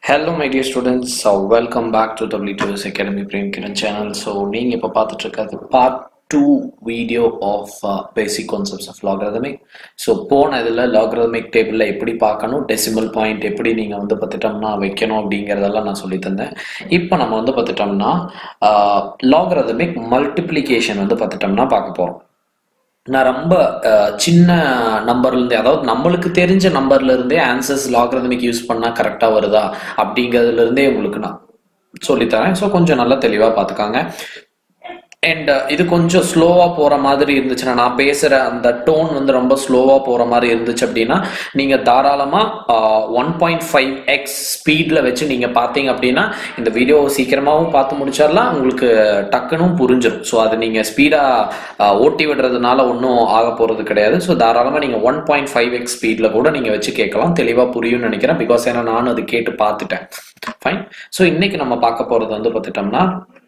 Hello, my dear students. So, welcome back to W2S Academy Prem Kiran channel. So, நீங்க இப்போ பார்த்துட்டு இருக்கிறது part two video of basic concepts of logarithmic so போன இதில் logarithmic டேபிளில் எப்படி பார்க்கணும் டெசிமல் பாயிண்ட் எப்படி நீங்கள் வந்து பார்த்துட்டோம்னா வைக்கணும் அப்படிங்கிறதெல்லாம் நான் சொல்லி தந்தேன் இப்போ நம்ம வந்து பார்த்துட்டோம்னா லாகரதமிக் மல்டிப்ளிகேஷன் வந்து பார்த்துட்டோம்னா பார்க்க போகிறோம் நான் ரொம்ப அஹ், சின்ன நம்பர்ல இருந்தே அதாவது நம்மளுக்கு தெரிஞ்ச நம்பர்ல இருந்தே ஆன்சர்ஸ் லாகரதமிக் யூஸ் பண்ணா கரெக்டா வருதா அப்படிங்கிறதுல இருந்தே உங்களுக்கு நான் சொல்லித்தரேன் ஸோ கொஞ்சம் நல்லா தெளிவா பார்த்துக்காங்க அண்ட் இது கொஞ்சம் ஸ்லோவா போற மாதிரி இருந்துச்சுன்னா நான் பேசுற அந்த டோன் வந்து ரொம்ப ஸ்லோவா போற மாதிரி இருந்துச்சு அப்படின்னா நீங்க தாராளமா ஒன் பாயிண்ட் ஃபைவ் எக்ஸ் ஸ்பீட்ல வச்சு நீங்க பார்த்தீங்க அப்படின்னா இந்த வீடியோ சீக்கிரமாவும் பார்த்து முடிச்சிடலாம் உங்களுக்கு டக்குனும் புரிஞ்சிடும் ஸோ அது நீங்க ஸ்பீடா ஓட்டி விடுறதுனால ஒன்றும் ஆக போறது கிடையாது ஸோ தாராளமா நீங்க ஒன் பாயிண்ட் ஃபைவ் எக்ஸ் ஸ்பீட்ல கூட நீங்க வச்சு கேட்கலாம் தெளிவா புரியும்னு நினைக்கிறேன் பிகாஸ் ஏன்னா நானும் அது கேட்டு பார்த்துட்டேன் ஃபைன் ஸோ இன்னைக்கு நம்ம பார்க்க போறது வந்து பார்த்துட்டோம்னா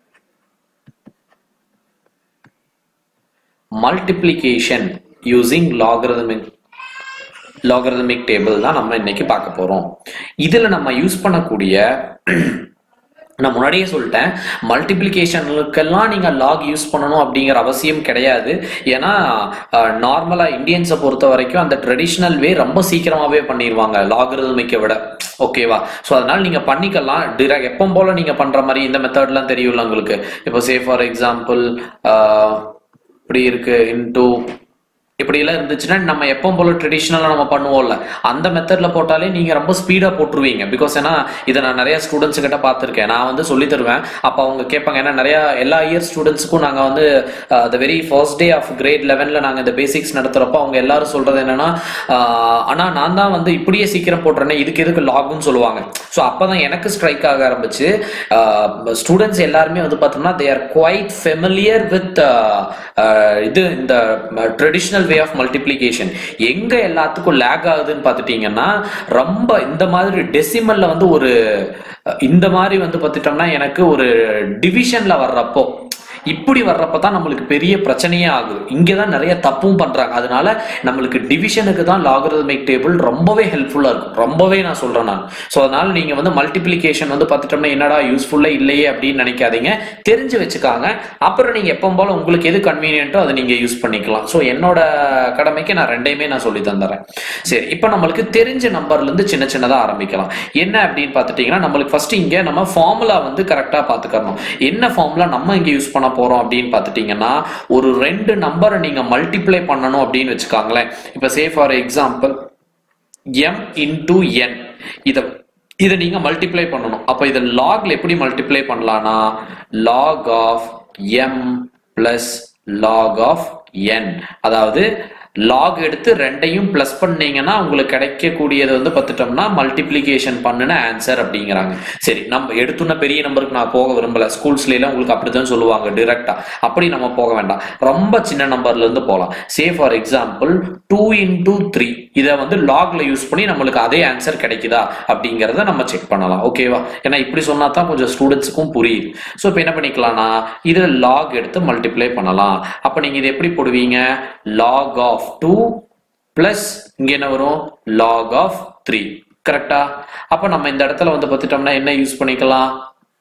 multiplication using logarithmic logarithmic table தான் நம்ம இன்னைக்கு பார்க்க போறோம் இதுல நம்ம யூஸ் பண்ணக்கூடிய நான் முன்னாடியே சொல்லிட்டேன் மல்டிப்ளிகேஷனுக்கெல்லாம் நீங்க லாக் யூஸ் பண்ணணும் அப்படிங்கிற அவசியம் கிடையாது ஏன்னா நார்மலா இந்தியன்ஸை பொறுத்த வரைக்கும் அந்த ட்ரெடிஷ்னல் வே ரொம்ப சீக்கிரமாவே பண்ணிடுவாங்க லாகரிதமிக்கை விட ஓகேவா ஸோ அதனால நீங்க பண்ணிக்கலாம் டிரெக்ட் எப்போ போல நீங்க பண்ற மாதிரி இந்த மெத்தட்லாம் தெரியும்ல உங்களுக்கு இப்போ சே ஃபார் எக்ஸாம்பிள் இப்படி இருக்கு இன்டூ இப்படி எல்லாம் இருந்துச்சுன்னா நம்ம எப்பவும் போல ட்ரெடிஷ்னலாக நம்ம பண்ணுவோம்ல அந்த மெத்தட்ல போட்டாலே நீங்க ரொம்ப ஸ்பீடா போட்டுருவீங்க பிகாஸ் ஏன்னா இதை நான் நிறைய ஸ்டூடெண்ட்ஸ் கிட்ட பார்த்துருக்கேன் நான் வந்து சொல்லி தருவேன் அப்போ அவங்க கேட்பாங்க ஏன்னா நிறைய எல்லா இயர் ஸ்டூடெண்ட்ஸுக்கும் நாங்க வந்து the very first day of grade லெவன்ல நாங்க இந்த பேசிக்ஸ் நடத்துறப்போ அவங்க எல்லாரும் சொல்றது என்னன்னா ஆஹ், ஆனா நான் தான் வந்து இப்படியே சீக்கிரம் போட்டுறேனே இதுக்கு எதுக்கு லாகுன்னு சொல்லுவாங்க ஸோ அப்பதான் எனக்கு ஸ்ட்ரைக் ஆக ஆரம்பிச்சு ஸ்டூடெண்ட்ஸ் எல்லாருமே வந்து பார்த்தோம்னா they are quite familiar with இது இந்த ட்ரெடிஷ்னல் வே ஆஃப் மல்டிப்ளிகேஷன் எங்க எல்லாத்துக்கும் லேக் ஆகுதுன்னு பார்த்துட்டீங்கன்னா ரொம்ப இந்த மாதிரி டெசிமல்ல வந்து ஒரு அஹ், இந்த மாதிரி வந்து பார்த்துட்டோம்னா எனக்கு ஒரு டிவிஷன்ல வர்றப்போ இப்படி வர்றப்ப தான் நம்மளுக்கு பெரிய பிரச்சனையே ஆகுது இங்கே தான் நிறைய தப்பும் பண்றாங்க அதனால நம்மளுக்கு டிவிஷனுக்கு தான் லாகரிதமிக் டேபிள் ரொம்பவே ஹெல்ப்ஃபுல்லா இருக்கும் ரொம்பவே நான் சொல்றேன் நான் ஸோ அதனால நீங்க வந்து மல்டிப்ளிகேஷன் வந்து பார்த்துட்டோம்னா என்னடா யூஸ்ஃபுல்லா இல்லையே அப்படின்னு நினைக்காதீங்க தெரிஞ்சு வச்சுக்காங்க அப்புறம் நீங்க எப்போ போல உங்களுக்கு எது கன்வீனியன்ட்டோ அதை நீங்க யூஸ் பண்ணிக்கலாம் ஸோ என்னோட கடமைக்கு நான் ரெண்டையுமே நான் சொல்லி தந்துறேன் சரி இப்போ நம்மளுக்கு தெரிஞ்ச நம்பர்ல இருந்து சின்ன சின்னதா ஆரம்பிக்கலாம் என்ன அப்படின்னு பார்த்துட்டீங்கன்னா நம்மளுக்கு ஃபர்ஸ்ட் இங்க நம்ம ஃபார்முலா வந்து கரெக்டா பார்த்துக்கணும் என்ன ஃபார்முலா நம்ம இங்க யூஸ் பண்ண போறோம் அப்படின்னு பார்த்துட்டீங்கன்னா ஒரு ரெண்டு நம்பரை நீங்க மல்டிப்ளை பண்ணணும் அப்படின்னு வச்சுக்காங்களேன் இப்போ say for example M into N இதை இதை நீங்க மல்டிப்ளை பண்ணணும் அப்போ இதை லாக்ல எப்படி மல்டிப்ளை பண்ணலாம்னா log of M plus log of N அதாவது லாக் எடுத்து ரெண்டையும் பிளஸ் பண்ணீங்கன்னா உங்களுக்கு கிடைக்கக்கூடியது வந்து பார்த்துட்டோம்னா மல்டிப்ளிகேஷன் பண்ணுன ஆன்சர் அப்படிங்கிறாங்க சரி நம்ம எடுத்துன பெரிய நம்பருக்கு நான் போக விரும்பல ஸ்கூல்ஸ்ல எல்லாம் உங்களுக்கு அப்படிதான் சொல்லுவாங்க டிரெக்டா அப்படி நம்ம போக வேண்டாம் ரொம்ப சின்ன நம்பர்ல இருந்து போகலாம் say for example two into three இதை வந்து லாக்ல யூஸ் பண்ணி நம்மளுக்கு அதே ஆன்சர் கிடைக்குதா அப்படிங்கிறத நம்ம செக் பண்ணலாம் ஓகேவா ஏன்னா இப்படி சொன்னா தான் கொஞ்சம் ஸ்டூடெண்ட்ஸுக்கும் புரியுது ஸோ இப்போ என்ன பண்ணிக்கலாம்னா இதில் லாக் எடுத்து மல்டிப்ளை பண்ணலாம் அப்போ நீங்க இது எப்படி போடுவீங்க லாக் ஆஃப் டூ பிளஸ் இங்க என்ன வரும் லாக் ஆஃப் த்ரீ கரெக்டா அப்போ நம்ம இந்த இடத்துல வந்து பார்த்துட்டோம்னா என்ன யூஸ் பண்ணிக்கலாம்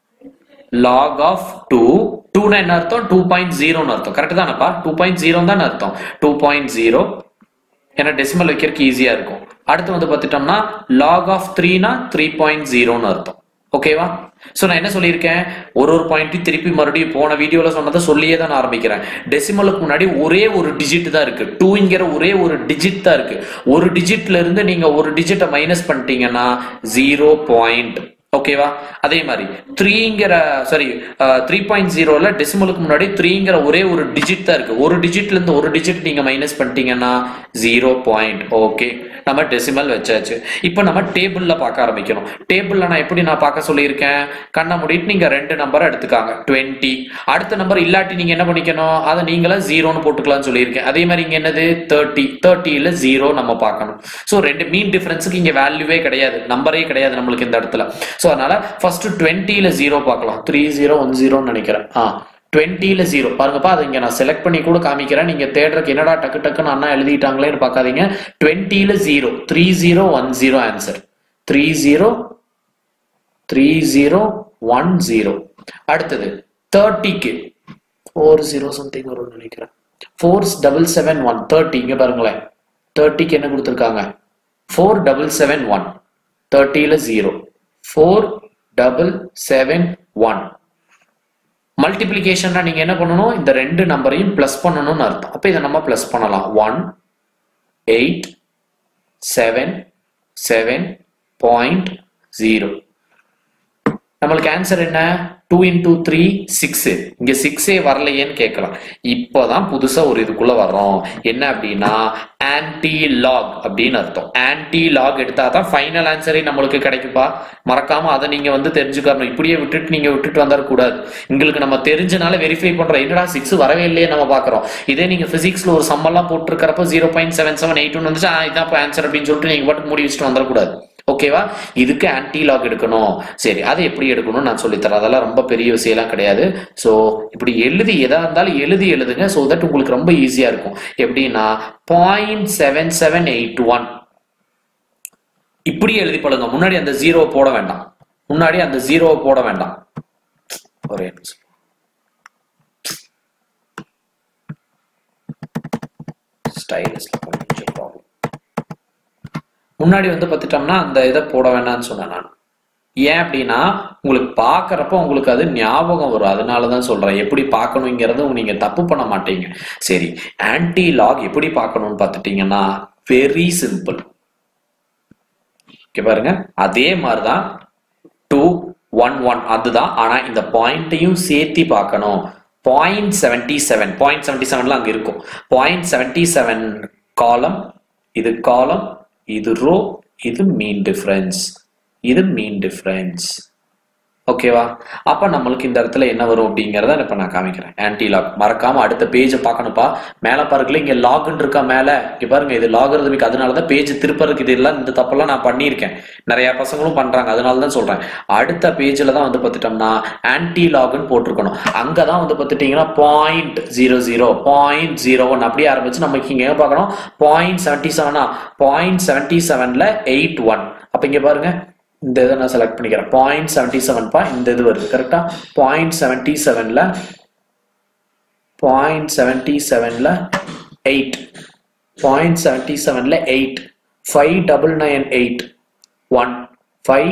லாக் ஆஃப் டூ டூனா என்ன அர்த்தம் டூ பாயிண்ட் ஜீரோன்னு அர்த்தம் கரெக்ட் தானப்பா டூ பாயிண்ட் ஜீரோ தானே அர்த்தம் டூ பாயிண்ட் ஜீரோ ஏன்னா டெசிமல் வைக்கிறதுக்கு ஈஸியா இருக்கும் அடுத்து வந்து பார்த்துட்டோம்னா லாக் ஆஃப் த்ரீனா த்ரீ பாயிண்ட் ஜீரோன்னு அர்த்தம் ஓகேவா சோ நான் என்ன சொல்லியிருக்கேன் ஒரு ஒரு பாயிண்ட் திருப்பி மறுபடியும் போன வீடியோல சொன்னதை சொல்லியே தான் நான் ஆரம்பிக்கிறேன் டெசிமலுக்கு முன்னாடி ஒரே ஒரு டிஜிட் தான் இருக்கு டூங்கிற ஒரே ஒரு டிஜிட் தான் இருக்கு ஒரு டிஜிட்ல இருந்து நீங்க ஒரு டிஜிட்டை மைனஸ் பண்ணிட்டீங்கன்னா ஜீரோ பாயிண்ட் ஓகேவா அதே மாதிரி த்ரீங்கிற சாரி த்ரீ பாயிண்ட் ஜீரோல டெசிமலுக்கு முன்னாடி த்ரீங்கிற ஒரே ஒரு டிஜிட் தான் இருக்கு ஒரு டிஜிட்ல இருந்து ஒரு டிஜிட் நீங்க மைனஸ் பண்ணிட்டீங்கன்னா ஜீரோ பாயிண்ட் ஓகே நம்ம டெசிமல் வச்சாச்சு இப்போ நம்ம டேபிள்ல பார்க்க ஆரம்பிக்கணும் டேபிள்ல நான் எப்படி நான் பார்க்க சொல்லியிருக்கேன் கண்ணை மூடிட்டு நீங்க ரெண்டு நம்பரை எடுத்துக்காங்க டுவெண்ட்டி அடுத்த நம்பர் இல்லாட்டி நீங்க என்ன பண்ணிக்கணும் அதை நீங்களா ஜீரோன்னு போட்டுக்கலாம்னு சொல்லியிருக்கேன் அதே மாதிரி இங்க என்னது தேர்ட்டி தேர்ட்டியில ஜீரோ நம்ம பார்க்கணும் ஸோ ரெண்டு மீன் டிஃபரன்ஸுக்கு இங்க வேல்யூவே கிடையாது நம்பரே கிடையாது நம்மளுக்கு இந்த இடத்துல ஸோ அதனால ஃபர்ஸ்ட் டுவெண்ட்டியில ஜீரோ பார்க்கலாம் த்ரீ ஜீரோ ஒன் ஜீரோன்னு நினைக்கிறேன் ஆ டுவெண்ட்டியில் ஜீரோ பாருங்கப்பா அதை இங்கே நான் செலக்ட் பண்ணி கூட காமிக்கிறேன் நீங்கள் தேடுறதுக்கு என்னடா டக்கு டக்குன்னு அண்ணா எழுதிட்டாங்களேன்னு பார்க்காதீங்க டுவெண்ட்டியில் zero three zero one zero answer three zero three zero one zero அடுத்தது தேர்ட்டிக்கு ஃபோர் ஜீரோ சம்திங் வரும்னு நினைக்கிறேன் four double seven one thirty இங்க பாருங்களேன் தேர்ட்டிக்கு என்ன கொடுத்துருக்காங்க ஃபோர் டபுள் செவன் ஒன் தேர்ட்டியில் zero four double seven one மல்டிப்ளிகேஷன்னா நீங்க என்ன பண்ணணும் இந்த ரெண்டு நம்பரையும் பிளஸ் பண்ணணும்னு அர்த்தம் அப்ப இதை நம்ம பிளஸ் பண்ணலாம் one eight seven seven point zero நம்மளுக்கு ஆன்சர் என்ன டூ இன்டூ த்ரீ சிக்ஸ் இங்க சிக்ஸே வரலையேன்னு கேட்கலாம் இப்போதான் புதுசா ஒரு இதுக்குள்ள வர்றோம் என்ன அப்படின்னா ஆன்டி லாக் அப்படின்னு அர்த்தம் ஆன்டி லாக் எடுத்தா தான் ஃபைனல் ஆன்சரே நம்மளுக்கு கிடைக்குப்பா மறக்காம அதை நீங்க வந்து தெரிஞ்சுக்கணும் இப்படியே விட்டுட்டு நீங்க விட்டுட்டு வந்துடக்கூடாது உங்களுக்கு நம்ம தெரிஞ்சனால வெரிஃபை பண்றோம் என்னடா சிக்ஸ் வரவே இல்லையே நம்ம பாக்குறோம் இதே நீங்க பிசிக்ஸ்ல ஒரு சம்மெல்லாம் போட்டிருக்கிறப்ப zero point seven seven eight one வந்துச்சு ஆ, இதான் ஆன்சர் அப்படின்னு சொல்லிட்டு நீங்க பாட்டு மூடி வச்சுட்டு வந்துடக்கூடாது ஓகேவா இதுக்கு ஆன்டி லாக் எடுக்கணும் சரி அதை எப்படி எடுக்கணும்னு நான் சொல்லித்தரேன் அதெல்லாம் ரொம்ப பெரிய விஷயம்லாம் கிடையாது ஸோ இப்படி எழுதி எதா இருந்தாலும் எழுதி எழுதுங்க ஸோ தட் உங்களுக்கு ரொம்ப ஈஸியா இருக்கும் எப்படின்னா point seven seven eight one இப்படி எழுதி பழங்க முன்னாடி அந்த ஜீரோ போட வேண்டாம் முன்னாடி அந்த ஜீரோவை போட வேண்டாம் ஒரே நிமிஷம் ஸ்டைலிஸ்ல கொஞ்சம் ப்ராப்ளம் முன்னாடி வந்து பார்த்துட்டோம்னா அந்த இதை போட வேண்டாம்னு சொன்னேன் நான் ஏன் அப்படின்னா உங்களுக்கு பார்க்கறப்ப உங்களுக்கு அது ஞாபகம் வரும் அதனால தான் சொல்றேன் எப்படி பார்க்கணுங்கிறது நீங்க தப்பு பண்ண மாட்டீங்க சரி ஆன்டி லாக் எப்படி பார்க்கணும்னு பார்த்துட்டீங்கன்னா வெரி சிம்பிள் ஓகே பாருங்க அதே மாதிரிதான் டூ ஒன் ஒன் அதுதான் ஆனா இந்த பாயிண்ட்டையும் சேர்த்தி பார்க்கணும் point seventy seven point seventy செவன்ல அங்க இருக்கும் பாயிண்ட் செவன்டி செவன் காலம் இது காலம் இது ரோ இது மீன் டிஃபரன்ஸ் இது மீன் டிஃபரன்ஸ் ஓகேவா அப்ப நம்மளுக்கு இந்த இடத்துல என்ன வரும் அப்படிங்கறத இப்ப நான் காமிக்கிறேன் ஆன்டி லாக் மறக்காம அடுத்த பேஜை பார்க்கணும்ப்பா மேல பாருங்களேன் இங்க லாக்னு இருக்கா மேல இங்க பாருங்க இது லாகரதமிக் அதனாலதான் பேஜ் திருப்பறதுக்கு இது எல்லாம் இந்த தப்பெல்லாம் நான் பண்ணியிருக்கேன் நிறைய பசங்களும் பண்றாங்க அதனால தான் சொல்றேன் அடுத்த பேஜ்ல தான் வந்து பார்த்துட்டோம்னா ஆன்டி லாக்னு போட்டிருக்கணும் அங்கதான் வந்து பார்த்துட்டீங்கன்னா point zero zero point zero one அப்படியே ஆரம்பிச்சு நமக்கு இங்க எங்க பார்க்கணும் பாயிண்ட் செவன்டி செவனா பாயிண்ட் செவன்டி செவன்ல எயிட் ஒன் அப்ப இங்க பாருங்க இந்த இதை நான் செலக்ட் பண்ணிக்கிறேன் பாயிண்ட் செவன்டி செவன் பா இந்த இது வருது கரெக்டா பாயிண்ட் செவன்டி செவன்ல பாயிண்ட் செவன்டி செவன்ல எயிட் பாயிண்ட் செவன்டி செவன்ல eight five double nine eight one five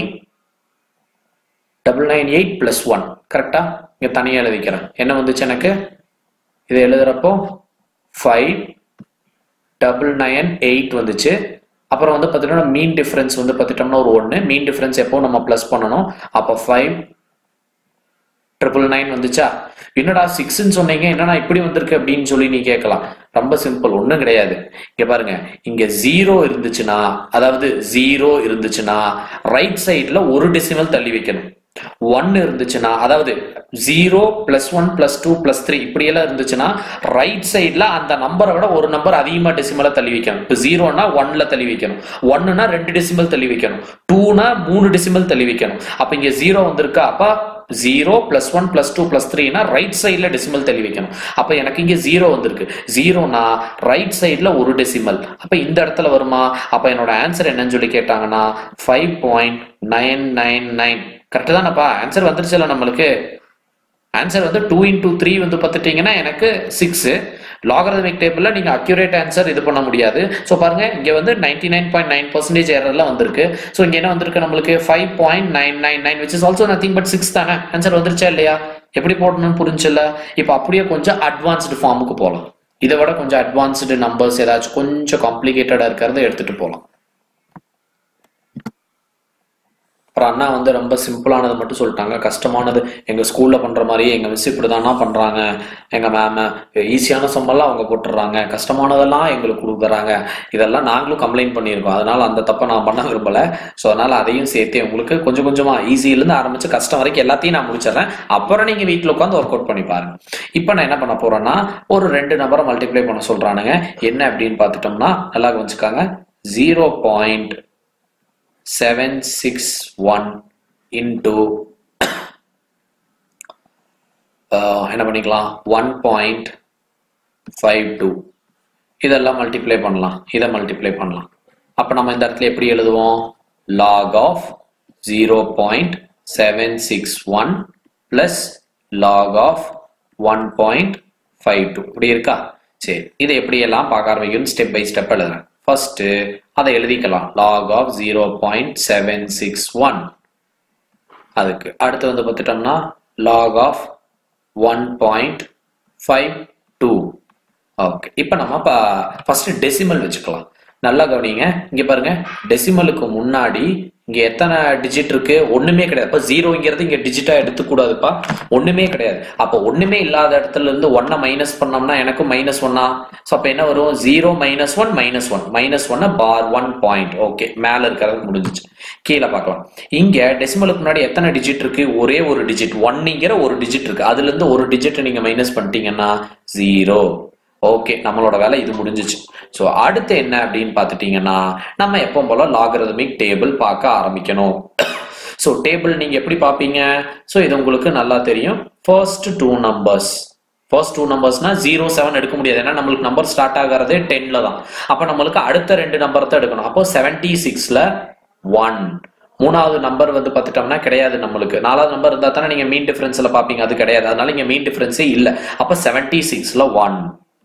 double nine eight plus one கரெக்டா இங்க தனியாக எழுதிக்கிறேன் என்ன வந்துச்சு எனக்கு இதை எழுதுறப்போ ஃபைவ் டபுள் நைன் எயிட் வந்துச்சு அப்புறம் வந்து பார்த்தீங்கன்னா மீன் டிஃபரன்ஸ் வந்து பார்த்துட்டோம்னா ஒரு ஒன்று மீன் டிஃபரன்ஸ் எப்போ நம்ம ப்ளஸ் பண்ணணும் அப்போ ஃபைவ் ட்ரிபிள் நைன் வந்துச்சா என்னடா சிக்ஸ்ன்னு சொன்னீங்க என்னடா இப்படி வந்திருக்கு அப்படின்னு சொல்லி நீ கேட்கலாம் ரொம்ப சிம்பிள் ஒன்றும் கிடையாது இங்க பாருங்க இங்க ஜீரோ இருந்துச்சுன்னா அதாவது ஜீரோ இருந்துச்சுன்னா ரைட் சைட்ல ஒரு டெசிமல் தள்ளி வைக்கணும் ஒன் இருந்துச்சுன்னா அதாவது zero plus one plus two plus three இப்படியெல்லாம் இருந்துச்சுன்னா ரைட் சைட்ல அந்த நம்பரை விட ஒரு நம்பர் அதிகமா டெசிமலா தள்ளி வைக்கணும் இப்போ ஜீரோனா ஒன்ல தள்ளி வைக்கணும் ஒன்னுனா ரெண்டு டெசிமல் தள்ளி வைக்கணும் டூனா மூணு டெசிமல் தள்ளி வைக்கணும் அப்ப இங்க ஜீரோ வந்திருக்கா அப்ப zero plus one plus two plus த்ரீனா ரைட் சைட்ல டெசிமல் தள்ளி வைக்கணும் அப்ப எனக்கு இங்க ஜீரோ வந்திருக்கு ஜீரோனா ரைட் சைட்ல ஒரு டெசிமல் அப்ப இந்த இடத்துல வருமா அப்ப என்னோட ஆன்சர் என்னன்னு சொல்லி கேட்டாங்கன்னா five point nine nine nine correct தானப்பா ஆன்சர் வந்துருச்சுல நம்மளுக்கு ஆன்சர் வந்து டூ இன்டூ த்ரீ வந்து பார்த்துட்டீங்கன்னா எனக்கு சிக்ஸ் லாகரதமிக் டேபிள்ல நீங்க அக்யூரேட் ஆன்சர் இது பண்ண முடியாது ஸோ பாருங்க இங்க வந்து ninety nine point nine percentage எரர்லாம் வந்திருக்கு ஸோ இங்க என்ன வந்திருக்கு நம்மளுக்கு five point nine nine nine which is also nothing but six தானே ஆன்சர் வந்துருச்சா இல்லையா எப்படி போடணும்னு புரிஞ்சுல இப்போ அப்படியே கொஞ்சம் அட்வான்ஸ்டு ஃபார்முக்கு போகலாம் இதை விட கொஞ்சம் அட்வான்ஸ்டு நம்பர்ஸ் ஏதாச்சும் கொஞ்சம் காம்ப்ளிகேட்டடா இருக்கிறத எடுத்துட்டு போகலாம் அப்புறம் அண்ணா வந்து ரொம்ப சிம்பிளானது மட்டும் சொல்லிட்டாங்க கஷ்டமானது எங்க ஸ்கூல்ல பண்ற மாதிரியே எங்க மிஸ் இப்படிதானா பண்றாங்க எங்க மேம் ஈஸியான சம்பளம் அவங்க போட்டுடுறாங்க கஷ்டமானதெல்லாம் எங்களுக்கு கொடுக்குறாங்க இதெல்லாம் நாங்களும் கம்ப்ளைண்ட் பண்ணியிருக்கோம் அதனால அந்த தப்பை நான் பண்ண விரும்பல ஸோ அதனால அதையும் சேர்த்து உங்களுக்கு கொஞ்சம் கொஞ்சமா ஈஸியிலேருந்து ஆரம்பிச்சு கஷ்டம் வரைக்கும் எல்லாத்தையும் நான் முடிச்சிடறேன் அப்புறம் நீங்க வீட்டில் உட்காந்து ஒர்க் அவுட் பண்ணி பாருங்க இப்போ நான் என்ன பண்ண போறேன்னா ஒரு ரெண்டு நம்பரை மல்டிப்ளை பண்ண சொல்றானுங்க என்ன அப்படின்னு பார்த்துட்டோம்னா நல்லா கவனிச்சுக்காங்க zero point seven six one into என்ன பண்ணிக்கலாம் ஒன் பாயிண்ட் ஃபைவ் டூ இதெல்லாம் மல்டிப்ளை பண்ணலாம் இதை மல்டிப்ளை பண்ணலாம் அப்போ நம்ம இந்த இடத்துல எப்படி எழுதுவோம் log of zero point seven six one plus log of one point five two இப்படி இருக்கா சரி இதை எப்படியெல்லாம் பார்க்க ஆரம்பிக்கணும் ஸ்டெப் பை ஸ்டெப் எழுதுறேன் ஃபர்ஸ்ட் அதை எழுதிக்கலாம் log of zero point seven six one அதுக்கு அடுத்து வந்து பார்த்துட்டோம்னா log of one point five two okay இப்போ நம்ம இப்போ ஃபர்ஸ்ட் டெசிமல் வச்சுக்கலாம் நல்லா கவனிங்க இங்க பாருங்க டெசிமலுக்கு முன்னாடி இங்க எத்தனை டிஜிட் இருக்கு ஒண்ணுமே கிடையாது அப்ப ஜீரோங்கிறது இங்க டிஜிட்டா எடுத்துக்கூடாதுப்பா ஒண்ணுமே கிடையாது அப்ப ஒண்ணுமே இல்லாத இடத்துல இருந்து ஒன்னை மைனஸ் பண்ணோம்னா எனக்கு மைனஸ் ஒன்னா ஸோ அப்ப என்ன வரும் zero minus one minus one minus one பார் ஒன் பாயிண்ட் ஓகே மேல இருக்கிறது முடிஞ்சிச்சு கீழே பார்க்கலாம் இங்க டெசிமலுக்கு முன்னாடி எத்தனை டிஜிட் இருக்கு ஒரே ஒரு டிஜிட் ஒன்னுங்கிற ஒரு டிஜிட் இருக்கு அதுல இருந்து ஒரு டிஜிட் நீங்க மைனஸ் பண்ணிட்டீங்கன்னா ஜீரோ ஓகே நம்மளோட வேலை இது முடிஞ்சிச்சு ஸோ அடுத்து என்ன அப்படின்னு பார்த்துட்டீங்கன்னா நம்ம எப்பவும் போல லாகரதமிக் டேபிள் பார்க்க ஆரம்பிக்கணும் ஸோ டேபிள் நீங்க எப்படி பார்ப்பீங்க ஸோ இது உங்களுக்கு நல்லா தெரியும் first two numbers first two நம்பர்ஸ்னா ஜீரோ செவன் எடுக்க முடியாது ஏன்னா நம்மளுக்கு நம்பர் ஸ்டார்ட் ஆகிறதே டென்ல தான் அப்போ நம்மளுக்கு அடுத்த ரெண்டு நம்பர் தான் எடுக்கணும் அப்போ செவன்டி சிக்ஸ்ல ஒன் மூணாவது நம்பர் வந்து பார்த்துட்டோம்னா கிடையாது நம்மளுக்கு நாலாவது நம்பர் இருந்தால் தானே நீங்கள் மீன் டிஃபரன்ஸ்ல பார்ப்பீங்க அது கிடையாது அதனால இங்கே மீன் டிஃபரன்ஸே இல்லை அப்போ செவன்டி சிக்ஸ்ல ஒன்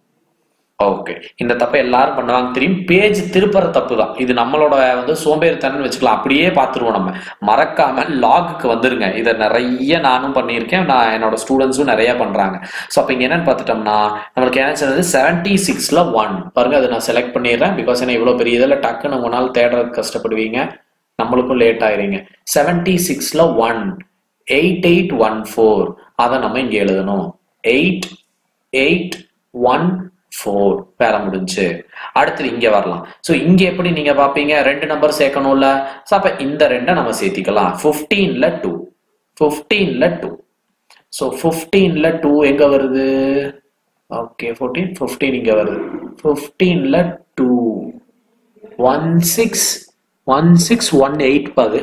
ஓகே இந்த தப்பை எல்லாரும் பண்ணுவாங்க தெரியும் பேஜ் திருப்புற தப்பு தான் இது நம்மளோட வந்து சோம்பேறித்தனம் வச்சுக்கலாம் அப்படியே பார்த்துருவோம் நம்ம மறக்காம லாகுக்கு வந்துருங்க இதை நிறைய நானும் பண்ணியிருக்கேன் நான் என்னோட ஸ்டூடெண்ட்ஸும் நிறைய பண்றாங்க ஸோ அப்போ இங்க என்னன்னு பார்த்துட்டோம்னா நம்மளுக்கு என்ன சொன்னது செவன்டி சிக்ஸ்ல ஒன் பாருங்க அதை நான் செலக்ட் பண்ணிடுறேன் பிகாஸ் ஏன்னா இவ்வளோ பெரிய இதில் டக்குன்னு உங்க நாள் தேடுறதுக்கு கஷ்டப்படுவீங்க நம்மளுக்கும் லேட் ஆயிருங்க செவன்டி சிக்ஸ்ல one eight eight one four அதை நம்ம இங்க எழுதணும் எயிட் எயிட் ஒன் ஃபோர் வேற முடிஞ்சு அடுத்தது இங்க வரலாம் ஸோ இங்க எப்படி நீங்க பாப்பீங்க ரெண்டு நம்பர் சேர்க்கணும்ல ஸோ அப்ப இந்த ரெண்டை நம்ம சேர்த்திக்கலாம் ஃபிஃப்டீன்ல டூ ஃபிஃப்டீன்ல டூ ஸோ ஃபிஃப்டீன்ல டூ எங்க வருது ஓகே ஃபோர்டீன் ஃபிஃப்டீன் இங்க வருது ஃபிஃப்டீன்ல two one six one six one eight பாது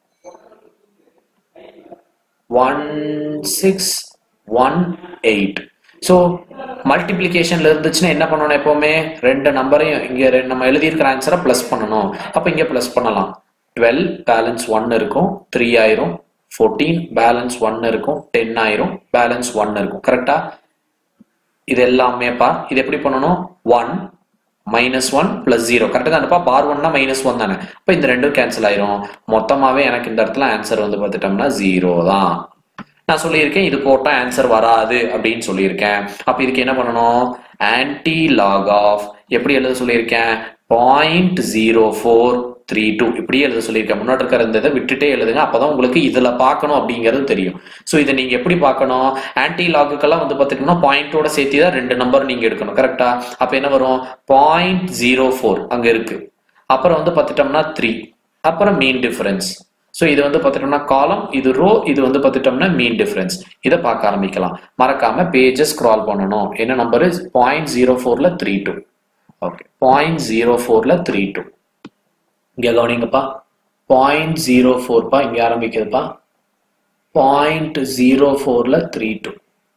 one six one eight so மல்டிப்ளிகேஷன்ல இருந்துச்சுன்னா என்ன பண்ணணும் எப்பவுமே ரெண்டு நம்பரையும் இங்க ரெ- நம்ம எழுதியிருக்கிற ஆன்சரை ப்ளஸ் பண்ணணும் அப்போ இங்க ப்ளஸ் பண்ணலாம் டுவெல் பேலன்ஸ் ஒன் இருக்கும் த்ரீ ஆயிரும் ஃபோர்டீன் பேலன்ஸ் ஒன் இருக்கும் டென் ஆயிரும் பேலன்ஸ் ஒன் இருக்கும் கரெக்டா இது எல்லாமேப்பா இது எப்படி பண்ணணும் one minus one plus zero கரெக்டாக தானேப்பா பார் ஒன்னா மைனஸ் ஒன் தானே இப்போ இந்த ரெண்டும் கேன்சல் ஆயிரும் மொத்தமாவே எனக்கு இந்த இடத்துல ஆன்சர் வந்து பார்த்துட்டோம்னா ஜீரோ தான் நான் சொல்லியிருக்கேன் இது போட்டா ஆன்சர் வராது அப்படின்னு சொல்லியிருக்கேன் அப்ப இதுக்கு என்ன பண்ணணும் ஆன்டி லாக் ஆஃப் எப்படி எழுத சொல்லியிருக்கேன் point zero four three two இப்படியே எழுத சொல்லியிருக்கேன் முன்னாடி இருக்கிற இந்த இதை விட்டுட்டே எழுதுங்க அப்பதான் உங்களுக்கு இதுல பார்க்கணும் அப்படிங்கிறது தெரியும் ஸோ இதை நீங்க எப்படி பார்க்கணும் ஆன்டி லாகுக்கெல்லாம் வந்து பார்த்துட்டோம்னா பாயிண்டோட சேர்த்து தான் ரெண்டு நம்பர் நீங்க எடுக்கணும் கரெக்டா அப்ப என்ன வரும் பாயிண்ட் ஜீரோ ஃபோர் அங்க இருக்கு அப்புறம் வந்து பார்த்துட்டோம்னா த்ரீ அப்புறம் மீன் டிஃபரன்ஸ் ஸோ இது வந்து பார்த்துட்டோம்னா காலம் இது ரோ இது வந்து பார்த்துட்டோம்னா மீன் டிஃபரன்ஸ் இதை பார்க்க ஆரம்பிக்கலாம் மறக்காம பேஜஸ் ஸ்க்ரால் பண்ணணும் என்ன நம்பர் பாயிண்ட் ஜீரோ ஃபோர்ல three two okay point zero ஃபோர்ல த்ரீ டூ இங்க கவனிங்கப்பா பாயிண்ட் ஜீரோ ஃபோர்ப்பா இங்க ஆரம்பிக்குதுப்பா பாயிண்ட் ஜீரோ ஃபோர்ல த்ரீ டூ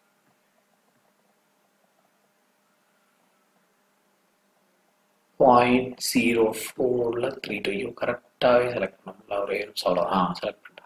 பாயிண்ட் ஜீரோ ஃபோர்ல த்ரீ டூ ஐயோ கரெக்டாகவே செலக்ட் பண்ணல ஒரே சொல்ல ஆ செலக்ட் பண்ணிட்டேன்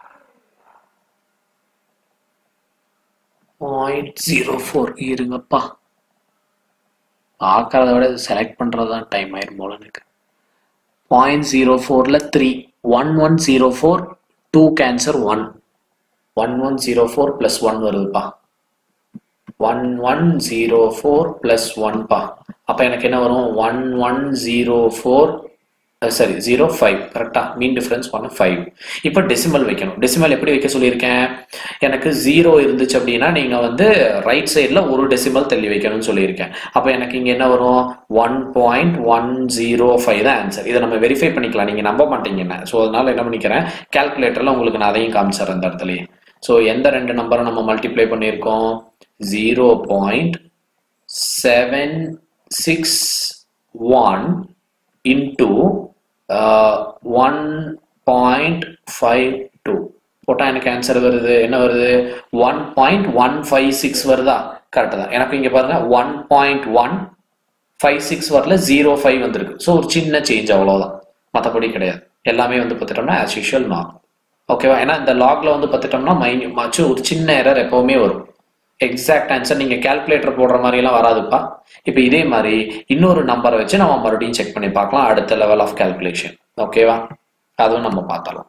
பாயிண்ட் ஜீரோ ஃபோர் இருங்கப்பா பார்க்கறத விட செலக்ட் பண்ணுறது தான் டைம் ஆயிரும் போல எனக்கு பாயிண்ட் ஜீரோ ஃபோரில் three one one zero four two கேன்சர் one one one zero four plus one வருதுப்பா one one zero four plus ஒன்பா அப்போ எனக்கு என்ன வரும் ஒன் ஒன் ஜீரோ ஃபோர் சரி ஜீரோ ஃபைவ் கரெக்டா மீன் டிஃபரன்ஸ் ஒன் ஃபைவ் இப்போ டெசிமல் வைக்கணும் டெசிமல் எப்படி வைக்க சொல்லியிருக்கேன் எனக்கு ஜீரோ இருந்துச்சு அப்படின்னா நீங்கள் வந்து ரைட் சைடில் ஒரு டெசிமல் தள்ளி வைக்கணும்னு சொல்லியிருக்கேன் அப்போ எனக்கு இங்கே என்ன வரும் one point one zero five தான் ஆன்சர் இதை நம்ம வெரிஃபை பண்ணிக்கலாம் நீங்கள் நம்ப மாட்டீங்க என்ன ஸோ அதனால என்ன பண்ணிக்கிறேன் கால்குலேட்டரில் உங்களுக்கு நான் அதையும் காமிச்சிடுறேன் இந்த இடத்துலயே ஸோ எந்த ரெண்டு நம்பரை நம்ம மல்டிப்ளை பண்ணியிருக்கோம் zero point seven six one into one point five two போட்டால் எனக்கு ஆன்சர் வருது என்ன வருது one point one five six வருதா கரெக்ட் தான் எனக்கு இங்கே பாருங்க one point one five six வரல ஜீரோ ஃபைவ் வந்திருக்கு ஸோ ஒரு சின்ன சேஞ்ச் அவ்வளோதான் மற்றபடி கிடையாது எல்லாமே வந்து பார்த்துட்டோம்னா ஆஸ் யூஷுவல் நார்மல் ஓகேவா ஏன்னா இந்த லாக்ல வந்து பார்த்துட்டோம்னா மைனி மச்சு ஒரு சின்ன எரர் எப்பவுமே வரும் எக்ஸாக்ட் ஆன்சர் நீங்க கால்குலேட்டர் போடுற மாதிரி எல்லாம் வராதுப்பா இப்போ இதே மாதிரி இன்னொரு நம்பரை வச்சு நம்ம மறுபடியும் செக் பண்ணி பார்க்கலாம் அடுத்த லெவல் ஆஃப் கால்குலேஷன் ஓகேவா அதுவும் நம்ம பார்த்தலாம்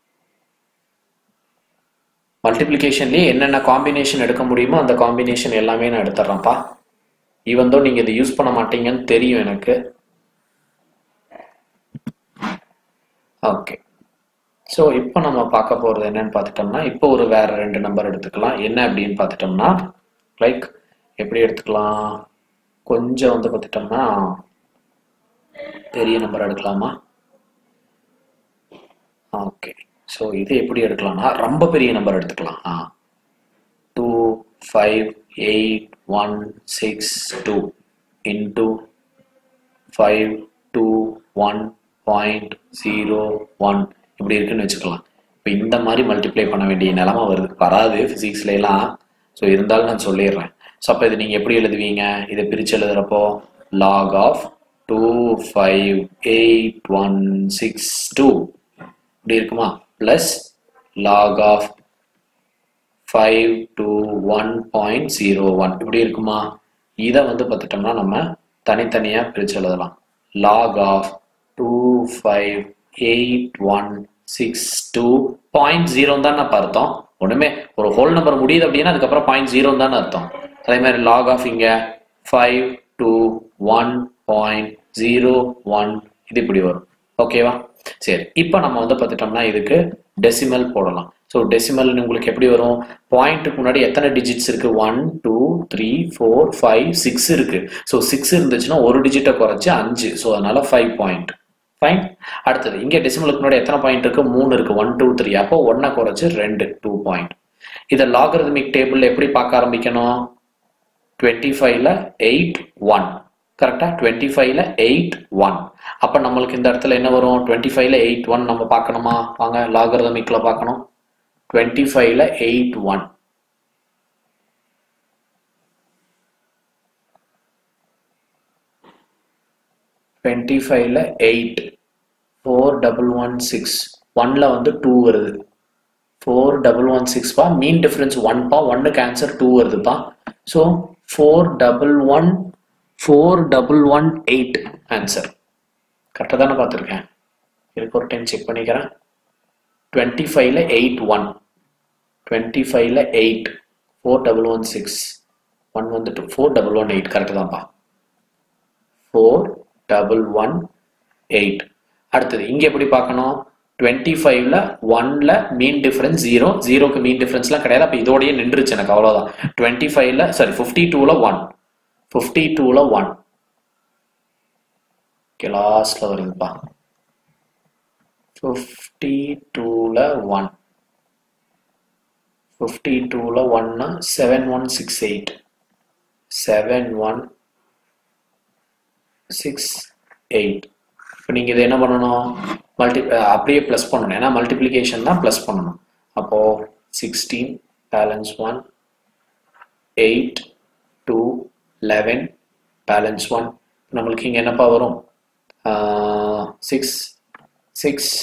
மல்டிப்ளிகேஷன்லயே என்னென்ன காம்பினேஷன் எடுக்க முடியுமோ அந்த காம்பினேஷன் எல்லாமே நான் எடுத்துறேன்ப்பா ஈவன் தோ நீங்க இதை யூஸ் பண்ண மாட்டீங்கன்னு தெரியும் எனக்கு ஓகே ஸோ இப்போ நம்ம பார்க்க போகிறது என்னன்னு பார்த்துட்டோம்னா இப்போ ஒரு வேற ரெண்டு நம்பர் எடுத்துக்கலாம் என்ன அப்படின்னு பார்த்துட்டோம்னா லைக் எப்படி எடுத்துக்கலாம் கொஞ்சம் வந்து பார்த்துட்டோம்னா பெரிய நம்பர் எடுக்கலாமா ஓகே ஸோ இது எப்படி எடுக்கலாம்னா ரொம்ப பெரிய நம்பர் எடுத்துக்கலாம் ஆ two five eight one six two into five two one point zero one இப்படி இருக்குன்னு வச்சுக்கலாம் இப்போ இந்த மாதிரி மல்டிப்ளை பண்ண வேண்டிய நிலமை வருது வராது ஃபிசிக்ஸ்ல எல்லாம் ஸோ இருந்தாலும் நான் சொல்லிடுறேன் ஸோ அப்போ இது நீங்கள் எப்படி எழுதுவீங்க இதை பிரித்து எழுதுறப்போ log of two five eight one six two இப்படி இருக்குமா plus log of five two one point zero one இப்படி இருக்குமா இதை வந்து பார்த்துட்டோம்னா நம்ம தனித்தனியாக பிரித்து எழுதலாம் log of two five eight one six two point zero தான் அர்த்தம் ஒன்றுமே ஒரு ஹோல் நம்பர் முடியுது அப்படின்னா அதுக்கப்புறம் பாயிண்ட் ஜீரோ தான் அர்த்தம் அதே மாதிரி லாக் ஆஃப் இங்க five two one point zero one இது இப்படி வரும் ஓகேவா சரி இப்போ நம்ம வந்து பார்த்துட்டோம்னா இதுக்கு டெசிமல் போடலாம் ஸோ டெசிமல் உங்களுக்கு எப்படி வரும் பாயிண்ட்டுக்கு முன்னாடி எத்தனை டிஜிட்ஸ் இருக்கு one two three four five six இருக்கு ஸோ சிக்ஸ் இருந்துச்சுன்னா ஒரு டிஜிட்டை குறைச்சி அஞ்சு ஸோ அதனால ஃபைவ் பாயிண்ட் ஃபைன் அடுத்தது இங்கே டெசிமலுக்கு முன்னாடி எத்தனை பாயிண்ட் இருக்கு மூணு இருக்கு ஒன் டூ த்ரீ அப்போ ஒன்னை குறைச்சு ரெண்டு டூ பாயிண்ட் இதை லாகரிதமிக் டேபிள் எப்படி பார்க்க ஆரம்பிக்கணும் டுவெண்ட்டி ஃபைவ்ல எயிட் ஒன் கரெக்டா டுவெண்ட்டி ஃபைவ்ல எயிட் ஒன் அப்போ நம்மளுக்கு இந்த இடத்துல என்ன வரும் டுவெண்ட்டி ஃபைவ்ல எயிட் ஒன் நம்ம பார்க்கணுமா வாங்க லாகரிதமிக்ல பார்க்கணும் டுவெண்ட்டி ஃபைவ்ல எயிட் ஒன் டுவெண்ட்டி ஃபைவ்ல eight four double one six ஒன்ல வந்து டூ வருது ஃபோர் டபுள் ஒன் சிக்ஸ்ப்பா மீன் டிஃபரன்ஸ் ஒன்பா ஒன்னுக்கு ஆன்சர் டூ வருதுப்பா so four double one four double one eight answer கரெக்டாக தானே பார்த்துருக்கேன் இதுக்கு ஒரு டைம் செக் பண்ணிக்கிறேன் டுவெண்ட்டி ஃபைவ்ல எயிட் ஒன் டுவெண்ட்டி ஃபைவ்ல eight four double one six one வந்துட்டு four double one eight correct தான்ப்பா ஃபோர் டபுள் ஒன் எயிட் அடுத்தது இங்கே எப்படி பார்க்கணும் டுவெண்ட்டி ஃபைவ்ல ஒன்ல மீன் டிஃபரன்ஸ் ஜீரோ ஜீரோக்கு மீன் டிஃபரன்ஸ்லாம் கிடையாது அப்போ இதோடய நின்றுச்சு எனக்கு அவ்வளோதான் டுவெண்ட்டி ஃபைவ்ல சாரி ஃபிஃப்டி டூவில் ஒன் ஃபிஃப்டி டூவில் ஒன் ஓகே லாஸ்ட்ல வருதுப்பா ஃபிஃப்டி டூவில் ஒன் ஃபிஃப்டி டூவில் ஒன்னா seven one six eight seven one six eight இப்போ நீங்கள் இதை என்ன பண்ணணும் மல்டி அப்படியே ப்ளஸ் பண்ணணும் ஏன்னா மல்டிப்ளிகேஷன் தான் ப்ளஸ் பண்ணணும் அப்போது sixteen balance one eight two eleven balance one நம்மளுக்கு இங்கே என்னப்பா வரும் சிக்ஸ் சிக்ஸ்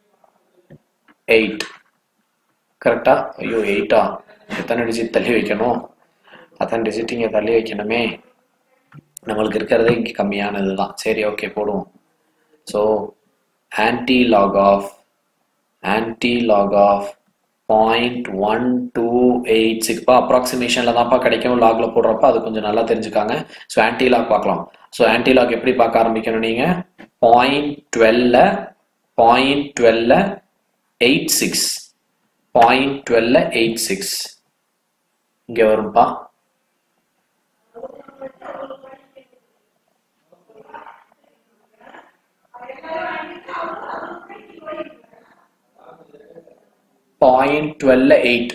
எயிட் கரெக்டா ஐயோ எயிட்டா எத்தனை டிஜிட் தள்ளி வைக்கணும் அத்தனை டிஜிட் இங்கே தள்ளி வைக்கணுமே நம்மளுக்கு இருக்கிறதே இங்கே கம்மியானது தான் சரி ஓகே போடுவோம் so anti log of anti log of point one two eight சிக்ஸ்ப்பா அப்ராக்சிமேஷனில் தான்ப்பா கிடைக்கும் லாக்ல போடுறப்ப அது கொஞ்சம் நல்லா தெரிஞ்சுக்காங்க ஸோ ஆன்டி லாக் பார்க்கலாம் ஸோ ஆன்டி லாக் எப்படி பார்க்க ஆரம்பிக்கணும் நீங்கள் பாயிண்ட் டுவெல்ல பாயிண்ட் டுவெல்ல எயிட் சிக்ஸ் பாயிண்ட் டுவெல்ல எயிட் சிக்ஸ் இங்கே வரும்பா பாயிண்ட் டுவெல்ல eight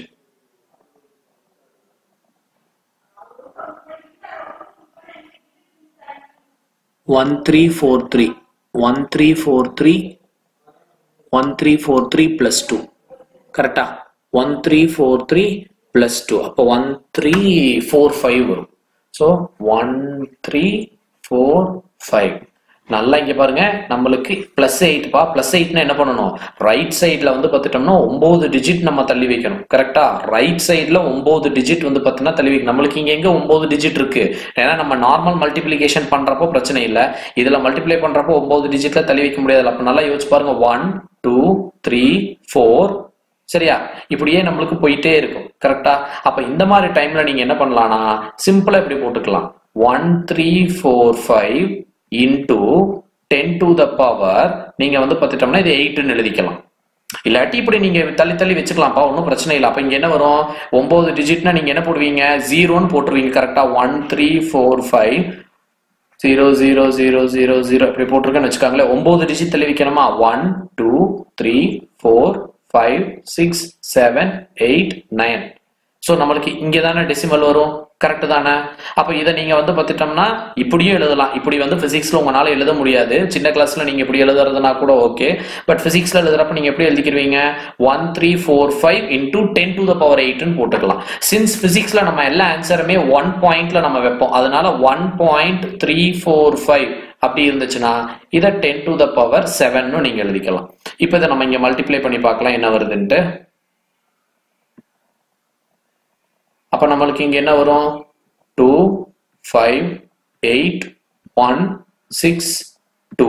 one three four three one three four three one three four three plus two கரெக்டா one three four three plus two அப்போ ஒன் த்ரீ ஃபோர் ஃபைவ் வரும் so one three four five நல்லா இங்க பாருங்க நம்மளுக்கு plus எயிட்பா plus எயிட்னா என்ன பண்ணணும் right சைட்ல வந்து பார்த்துட்டோம்னா ஒன்பது டிஜிட் நம்ம தள்ளி வைக்கணும் கரெக்டா ரைட் சைட்ல ஒன்பது டிஜிட் வந்து பார்த்தீங்கன்னா தள்ளி வைக்கணும் நம்மளுக்கு இங்க எங்க ஒன்பது டிஜிட் இருக்கு ஏன்னா நம்ம நார்மல் மல்டிபிளிகேஷன் பண்றப்போ பிரச்சனை இல்லை இதுல மல்டிப்ளை பண்றப்போ ஒன்பது டிஜிட்ல தள்ளி வைக்க முடியாது அப்ப நல்லா யோசிச்சு பாருங்க ஒன் டூ த்ரீ ஃபோர் சரியா இப்படியே நம்மளுக்கு போயிட்டே இருக்கும் கரெக்டா அப்ப இந்த மாதிரி டைம்ல நீங்க என்ன பண்ணலாம்னா சிம்பிளா இப்படி போட்டுக்கலாம் one three four five into ten to the power நீங்க வந்து பார்த்துட்டோம்னா இது எயிட்னு எழுதிக்கலாம் இல்லாட்டி இப்படி நீங்க தள்ளி தள்ளி வச்சுக்கலாம்ப்பா ஒன்றும் பிரச்சனை இல்லை அப்ப இங்க என்ன வரும் ஒன்பது டிஜிட்னா நீங்க என்ன போடுவீங்க ஜீரோன்னு போட்டுருவீங்க கரெக்டா one three four five zero zero zero zero zero இப்படி போட்டிருக்கேன்னு வச்சுக்காங்களேன் ஒன்பது டிஜிட் தள்ளி வைக்கணுமா one two three four five six seven eight nine so நம்மளுக்கு இங்கே தானே டெசிமல் வரும் கரெக்ட் தானே அப்போ இதை நீங்க வந்து பார்த்துட்டோம்னா இப்படியும் எழுதலாம் இப்படி வந்து பிசிக்ஸ்ல உங்களால எழுத முடியாது சின்ன கிளாஸ்ல நீங்க இப்படி எழுதுறதுனா கூட ஓகே பட் பிசிக்ஸ்ல எழுதுறப்ப நீங்க எப்படி எழுதிக்கிருவீங்க one three four five into ten to the power எயிட்னு போட்டுக்கலாம் சின்ஸ் பிசிக்ஸ்ல நம்ம எல்லா ஆன்சருமே ஒன் பாயிண்ட்ல நம்ம வைப்போம் அதனால one point three four five அப்படி இருந்துச்சுன்னா இதை டென் டு த பவர் செவன்னு நீங்க எழுதிக்கலாம் இப்போ இதை நம்ம இங்க மல்டிப்ளை பண்ணி பார்க்கலாம் என்ன வருதுன்ட்டு அப்ப நம்மளுக்கு இங்க என்ன வரும் two five eight one six two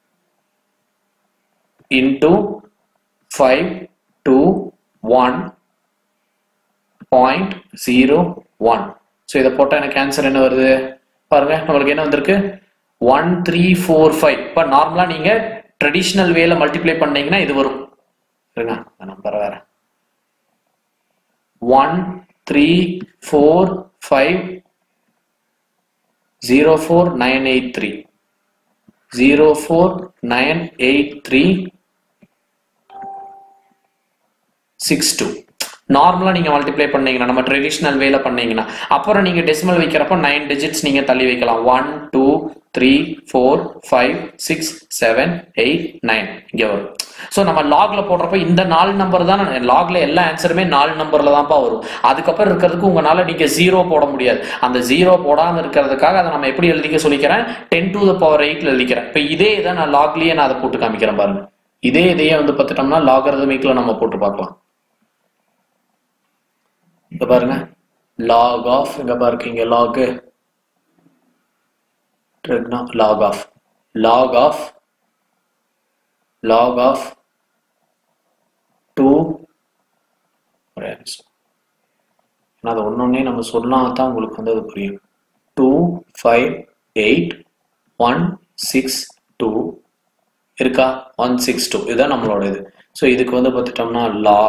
into five two one point zero one so இதை போட்டால் எனக்கு ஆன்சர் என்ன வருது பாருங்க நம்மளுக்கு என்ன வந்திருக்கு ஒன் த்ரீ ஃபோர் ஃபைவ் இப்போ நார்மலாக நீங்கள் ட்ரெடிஷ்னல் வேல மல்டிப்ளை பண்ணீங்கன்னா இது வரும் இருங்க நம்பர் வேற one three four five zero four nine eight three zero four nine eight three six two நார்மலாக நீங்கள் மல்டிப்ளை பண்ணீங்கன்னா நம்ம ட்ரெடிஷ்னல் வேல பண்ணீங்கன்னா அப்புறம் நீங்கள் டெசிமல் வைக்கிறப்போ நைன் டிஜிட்ஸ் நீங்கள் தள்ளி வைக்கலாம் one two three four five six seven eight nine இங்கே வரும் ஸோ நம்ம லாக்ல போடுறப்ப இந்த நாலு நம்பர் தான் லாக்ல எல்லா ஆன்சருமே நாலு நம்பர்ல தான்ப்பா வரும் அதுக்கப்புறம் இருக்கிறதுக்கு உங்களால நீங்க ஜீரோ போட முடியாது அந்த ஜீரோ போடாம இருக்கிறதுக்காக அதை நம்ம எப்படி எழுதிக்க சொல்லிக்கிறேன் டென் டு த பவர் எயிட்ல எழுதிக்கிறேன் இப்போ இதே இதை நான் லாக்லயே நான் அதை போட்டு காமிக்கிறேன் பாருங்க இதே இதையே வந்து பார்த்துட்டோம்னா லாகரதமிக்ல நம்ம போட்டு பார்க்கலாம் இங்க பாருங்க லாக் ஆஃப் இங்க பாருங்க இங்க log log of log of log of 2 ஒரே நிமிஷம் ஏன்னா அது ஒன்னொன்னே நம்ம சொன்னா தான் உங்களுக்கு வந்து அது புரியும் two five eight one six two இருக்கா ஒன் சிக்ஸ் டூ இதுதான் நம்மளோட இது ஸோ இதுக்கு வந்து பார்த்துட்டோம்னா லா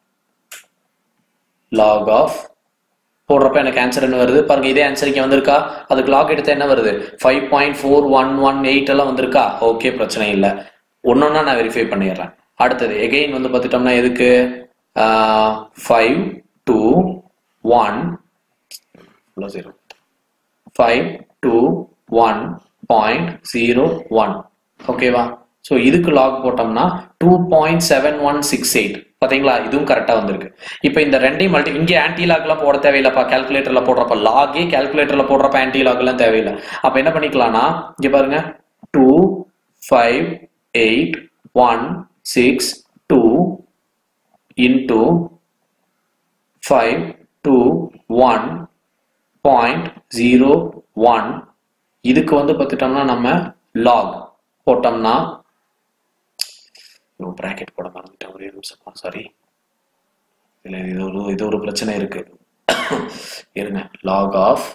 லாக் ஆஃப் போடுறப்ப எனக்கு ஆன்சர் என்ன வருது பாருங்க இதே ஆன்சர் இங்கே வந்திருக்கா அதுக்கு லாக் எடுத்தா என்ன வருது five point four one one eight எல்லாம் வந்திருக்கா ஓகே பிரச்சனை இல்லை ஒன்னொன்னா நான் வெரிஃபை பண்ணிடுறேன் அடுத்தது எகெயின் வந்து பார்த்துட்டோம்னா எதுக்கு five two one zero five two one point zero one ஓகேவா ஸோ இதுக்கு லாக் போட்டோம்னா two point seven one six eight பார்த்தீங்களா இதுவும் கரெக்டாக வந்திருக்கு இப்போ இந்த ரெண்டையும் மல்டி இங்கே ஆன்டி லாக்லாம் போட தேவையில்லைப்பா கேல்குலேட்டரில் போடுறப்ப லாகே கேல்குலேட்டரில் போடுறப்ப ஆன்டி லாக்லாம் தேவையில்லை அப்போ என்ன பண்ணிக்கலாம்னா இங்கே பாருங்க two five eight one six two into five two one point zero one இதுக்கு வந்து பார்த்துட்டோம்னா நம்ம லாக் போட்டோம்னா ப்ராக்கெட் போட மறந்துட்டேன் ஒரே நிமிஷம் சாரி இல்லை இது ஒரு இது ஒரு பிரச்சனை இருக்கு இருங்க log of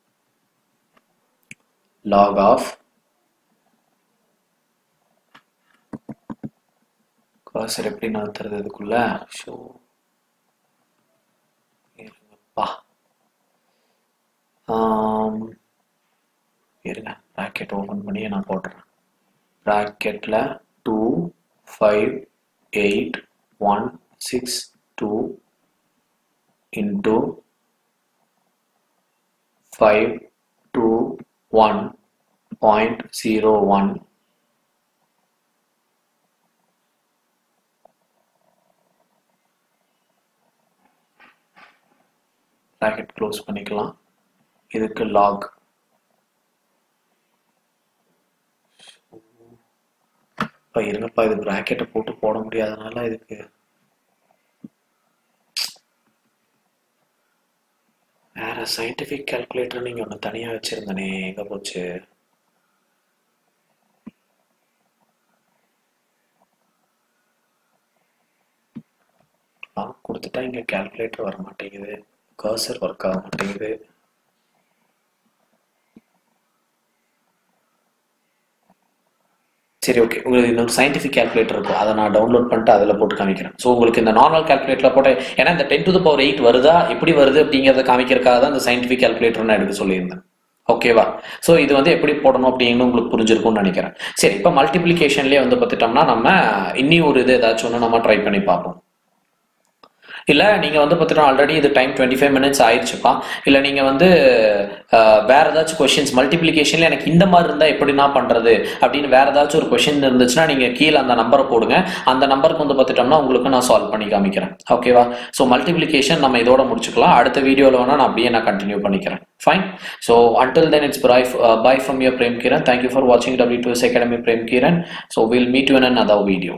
log of cursor எப்படி நகர்த்துறது இதுக்குள்ள ஷோ இருங்கப்பா இருங்க ப்ராக்கெட் ஓப்பன் பண்ணியே நான் போடுறேன் ப்ராக்கெட்டில் two five eight one six two into five two one point zero one bracket close பண்ணிக்கலாம் இதுக்கு லாக் இப்போ இருங்கப்பா இது ப்ராக்கெட்டை போட்டு போட முடியாதனால இதுக்கு வேற சயின்டிஃபிக் கால்குலேட்டர் நீங்க ஒன்று தனியா வச்சிருந்தனே எங்க போச்சு லாக் கொடுத்துட்டா இங்க கால்குலேட்டர் வர மாட்டேங்குது கர்சர் ஒர்க் ஆக மாட்டேங்குது சரி ஓகே உங்களுக்கு இன்னொரு சயின்டிஃபிக் கால்குலேட்டர் இருக்கும் அதை நான் டவுன்லோட் பண்ணிட்டு அதில் போட்டு காமிக்கிறேன் ஸோ உங்களுக்கு இந்த நார்மல் கால்குலேட்டரில் போட்டு ஏன்னா இந்த ten to the power eight வருதா எப்படி வருது அப்படிங்கிறத காமிக்கிறதுக்காக தான் இந்த சயின்டிஃபிக் கால்குலேட்டர் நான் எடுக்க சொல்லியிருந்தேன் ஓகேவா ஸோ இது வந்து எப்படி போடணும் அப்படின்னு உங்களுக்கு புரிஞ்சிருக்கும்னு நினைக்கிறேன் சரி இப்போ மல்டிப்ளிகேஷன்லேயே வந்து பார்த்துட்டோம்னா நம்ம இன்னி ஒரு இது ஏதாச்சும் ஒன்று நம்ம ட்ரை பண்ணி பார்ப்போம் இல்லை நீங்கள் வந்து பார்த்துட்டோம் ஆல்ரெடி இது டைம் டுவெண்ட்டி ஃபைவ் மினிட்ஸ் ஆயிடுச்சுப்பா இல்லை நீங்கள் வந்து அஹ், வேற ஏதாச்சும் கொஷின்ஸ் மல்டிப்ளிகேஷனில் எனக்கு இந்த மாதிரி இருந்தால் எப்படி நான் பண்ணுறது அப்படின்னு வேற ஏதாச்சும் ஒரு கொஷின் இருந்துச்சுன்னா நீங்கள் கீழே அந்த நம்பரை போடுங்க அந்த நம்பருக்கு வந்து பார்த்துட்டோம்னா உங்களுக்கு நான் சால்வ் பண்ணி காமிக்கிறேன் ஓகேவா ஸோ மல்டிப்ளிகேஷன் நம்ம இதோட முடிச்சுக்கலாம் அடுத்த வீடியோவில் வேணால் நான் அப்படியே நான் கண்டினியூ பண்ணிக்கிறேன் fine so until then it's bye bye from your Prem Kiran thank you for வாட்சிங் W two academy Prem Kiran so will meet you in another video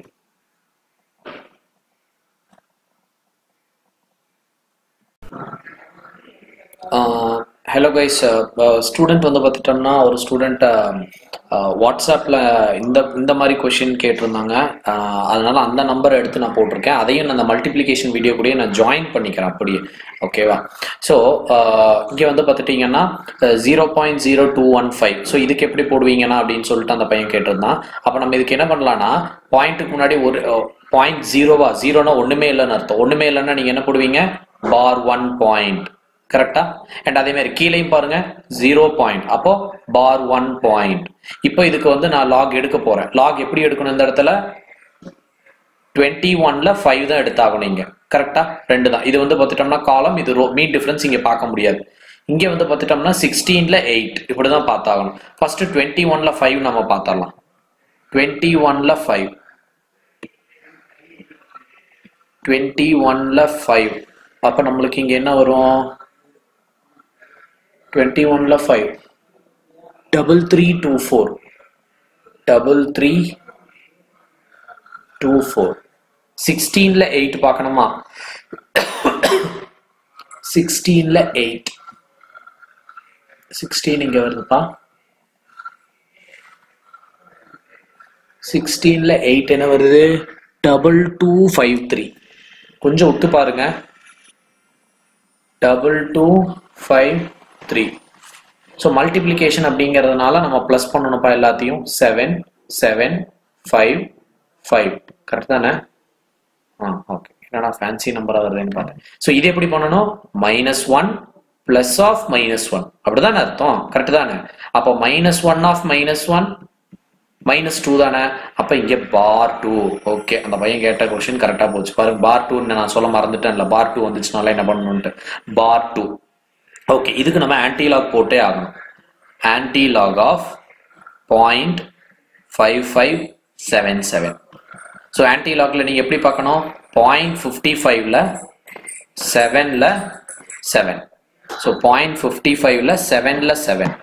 hello guys student வந்து பார்த்துட்டோம்னா ஒரு ஸ்டூடெண்ட் வாட்ஸ்அப்பில் இந்த இந்த மாதிரி கொஷின் கேட்டிருந்தாங்க ஆஹ் அதனால அந்த நம்பரை எடுத்து நான் போட்டிருக்கேன் அதையும் நான் அந்த மல்டிப்ளிகேஷன் வீடியோ கூடயே நான் ஜாயின் பண்ணிக்கிறேன் அப்படியே ஓகேவா ஸோ இங்கே வந்து பார்த்துட்டிங்கன்னா zero point zero two one five so இதுக்கு எப்படி போடுவீங்கன்னா அப்படின்னு சொல்லிட்டு அந்த பையன் கேட்டிருந்தான் அப்போ நம்ம இதுக்கு என்ன பண்ணலாம்னா பாயிண்ட்டுக்கு முன்னாடி ஒரு பாயிண்ட் ஜீரோவா ஜீரோனா ஒன்றுமே இல்லைன்னு அர்த்தம் ஒன்றுமே இல்லைன்னா நீங்கள் என்ன போடுவீங்க பார் ஒன் பாயிண்ட் கரெக்டா அண்ட் அதே மாதிரி கீழேயும் பாருங்க ஜீரோ பாயிண்ட் அப்போ பார் ஒன் பாயிண்ட் இப்போ இதுக்கு வந்து நான் லாக் எடுக்க போறேன் லாக் எப்படி எடுக்கணும் இந்த இடத்துல டுவெண்ட்டி ஒன்ல ஃபைவ் தான் எடுத்தாகணும் இங்க கரெக்டா ரெண்டு தான் இது வந்து பார்த்துட்டோம்னா காலம் இது ரோ மீன் டிஃபரன்ஸ் இங்க பார்க்க முடியாது இங்க வந்து பார்த்துட்டோம்னா சிக்ஸ்டீன்ல எயிட் இப்படிதான் பார்த்தாகணும் ஃபர்ஸ்ட் டுவெண்ட்டி ஒன்ல ஃபைவ் நம்ம பார்த்தரலாம் டுவெண்ட்டி ஒன்ல ஃபைவ் டுவெண்ட்டி ஒன்ல ஃபைவ் அப்போ நம்மளுக்கு இங்க என்ன வரும் டுவெண்ட்டி ஒன்ல five double three two four double three two four சிக்ஸ்டீன்ல எயிட் பார்க்கணுமா சிக்ஸ்டீன்ல எயிட் சிக்ஸ்டீன் இங்க வருதுப்பா சிக்ஸ்டீன்ல எயிட் என்ன வருது டபுள் டூ ஃபைவ் த்ரீ கொஞ்சம் விட்டு பாருங்க double two five three so multiplication அப்படிங்கிறதுனால நம்ம ப்ளஸ் பண்ணணும்ப்பா எல்லாத்தையும் seven seven five five correct தானே ஆ ஓகே என்னடா ஃபேன்சி நம்பராக வருதுன்னு பார்த்தேன் ஸோ இது எப்படி பண்ணணும் minus one plus of minus one அப்படிதானே அர்த்தம் கரெக்ட் தானே அப்போ minus one of minus one minus two தானே அப்ப இங்க பார் டூ ஓகே அந்த பையன் கேட்ட கொஸ்டின் கரெக்டா போச்சு பாருங்க பார் டூன்னு நான் சொல்ல மறந்துட்டேன்ல பார் டூ வந்துச்சுனால என்ன பண்ணணும்ட்டு பார் டூ ஓகே இதுக்கு நம்ம ஆன்டி லாக் போட்டே ஆகணும் anti log of point five five seven seven so anti லாக்ல நீங்க எப்படி பார்க்கணும் பாயிண்ட் ஃபிஃப்டி ஃபைவ்ல செவன்ல செவன் ஸோ பாயிண்ட் ஃபிஃப்டி ஃபைவ்ல செவன்ல seven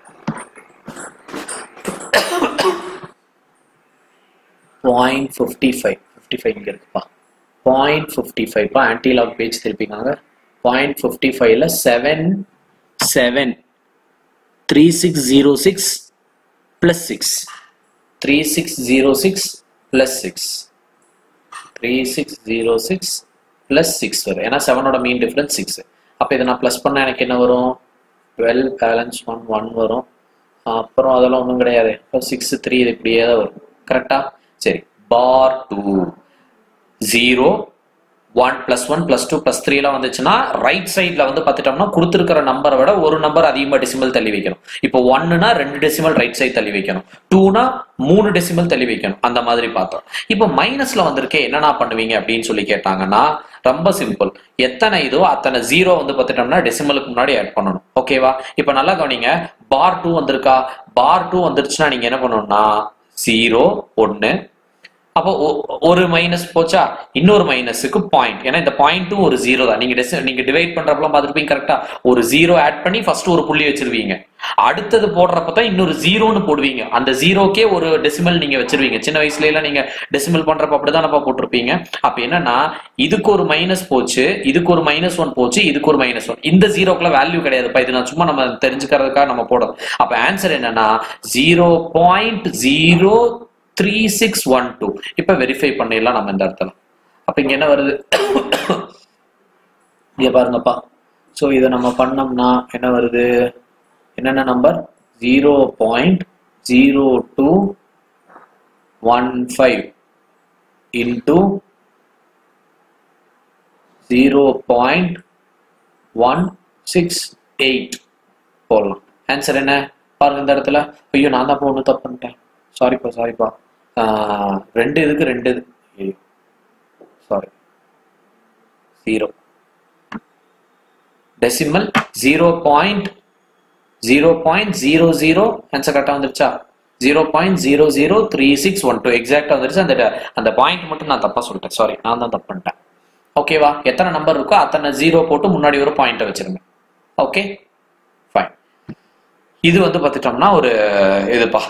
point fifty five fifty five இங்கே இருக்குப்பா பாயிண்ட் ஃபிஃப்டி ஃபைவ்ப்பா ஆன்டிலாக் பேஜ் திருப்பிக்காங்க பாயிண்ட் ஃபிஃப்டி ஃபைவ்ல seven seven three six zero six plus six three six zero six plus six three six zero six plus six வரும் ஏன்னா செவனோட மீன் difference six அப்போ இதை நான் ப்ளஸ் பண்ணால் எனக்கு என்ன வரும் டுவெல் பேலன்ஸ் ஒன் ஒன் வரும் அப்புறம் அதெல்லாம் ஒன்றும் கிடையாது இப்போ சிக்ஸ் த்ரீ இது இப்படியே தான் வரும் கரெக்டா சரி for two zero one plus one plus two plus த்ரீலாம் வந்துச்சுன்னா ரைட் சைட்ல வந்து பார்த்துட்டோம்னா கொடுத்துருக்கிற நம்பரை விட ஒரு நம்பர் அதிகமாக டெசிமல் தள்ளி வைக்கணும் இப்போ ஒன்னுனா ரெண்டு டெசிமல் ரைட் சைட் தள்ளி வைக்கணும் டூனா மூணு டெசிமல் தள்ளி வைக்கணும் அந்த மாதிரி பார்த்தோம் இப்போ மைனஸ்ல வந்திருக்கே என்னென்ன பண்ணுவீங்க அப்படின்னு சொல்லி கேட்டாங்கன்னா ரொம்ப சிம்பிள் எத்தனை இதோ அத்தனை ஜீரோ வந்து பார்த்துட்டோம்னா டெசிமலுக்கு முன்னாடி ஆட் பண்ணணும் ஓகேவா இப்போ நல்லா கவனிங்க பார் டூ வந்திருக்கா பார் டூ வந்துருச்சுன்னா நீங்க என்ன பண்ணணும்னா ஜீரோ ஒன்று அப்போ ஒ- ஒரு மைனஸ் போச்சா இன்னொரு மைனஸுக்கு பாயிண்ட் ஏன்னா இந்த பாயிண்ட்டும் ஒரு ஜீரோ தான் நீங்க டெசி- நீங்க டிவைட் பண்றப்பலாம் பார்த்துருப்பீங்க கரெக்டா ஒரு ஜீரோ ஆட் பண்ணி ஃபர்ஸ்ட் ஒரு புள்ளி வச்சிருவீங்க அடுத்தது போடுறப்ப தான் இன்னொரு ஜீரோன்னு போடுவீங்க அந்த ஜீரோக்கே ஒரு டெசிமல் நீங்க வச்சிருவீங்க சின்ன வயசுல எல்லாம் நீங்க டெசிமல் பண்றப்ப அப்படிதான் போட்டிருப்பீங்க அப்ப என்னன்னா இதுக்கு ஒரு மைனஸ் போச்சு இதுக்கு ஒரு மைனஸ் ஒன் போச்சு இதுக்கு ஒரு மைனஸ் ஒன் இந்த ஜீரோக்குள்ள வேல்யூ கிடையாதுப்பா இது நான் சும்மா நம்ம தெரிஞ்சுக்கிறதுக்காக நம்ம போடுறோம் அப்ப ஆன்சர் என்னன்னா zero point zero three six one two இப்ப வெரிஃபை பண்ணிடலாம் நம்ம இந்த இடத்துல அப்ப இங்க என்ன வருது இங்க பாருங்கப்பா ஸோ இதை நம்ம பண்ணோம்னா என்ன வருது என்னென்ன number zero point zero two one five into zero point one six eight போடலாம் ஆன்சர் என்ன பாருங்க இந்த இடத்துல ஐயோ நான் தான் ஒன்று தப்பு பண்ணிட்டேன் சாரிப்பா சாரிப்பா ரெண்டு இதுக்கு ரெண்டு இது ஐயோ sorry zero decimal zero point zero point zero zero answer கரெக்டாக வந்துருச்சா zero point zero zero three six one two எக்ஸாக்டாக வந்துருச்சு அந்த அந்த பாயிண்ட் மட்டும் நான் தப்பாக சொல்லிட்டேன் சாரி நான் தான் தப்பு பண்ணிட்டேன் ஓகேவா எத்தனை நம்பர் இருக்கோ அத்தனை ஜீரோ போட்டு முன்னாடி ஒரு பாயிண்ட்டை வச்சிருங்க ஓகே ஃபைன் இது வந்து பார்த்துட்டோம்னா ஒரு இதுப்பா